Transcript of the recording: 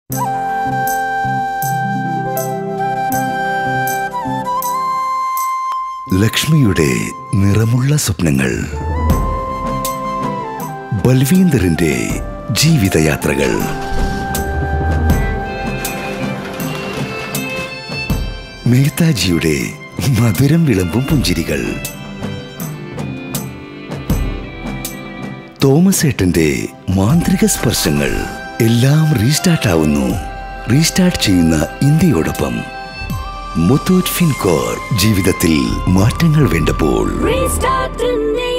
ലക്ഷ്മിയുടെ നിറമുള്ള സ്വപ്നങ്ങൾ ബൽവീന്ദറിന്റെ ജീവിതയാത്രകൾ മേത്താജിയുടെ മധുരം വിളമ്പും പുഞ്ചിരികൾ തോമസ് ഏട്ടന്റെ മാന്ത്രിക സ്പർശങ്ങൾ എല്ലാം റീസ്റ്റാർട്ട് ആവുന്നു റീസ്റ്റാർട്ട് ചെയ്യുന്ന ഇന്ത്യയോടൊപ്പം മുത്തൂറ്റ് ഫിൻകോർ ജീവിതത്തിൽ മാറ്റങ്ങൾ വേണ്ടപ്പോൾ Restart India.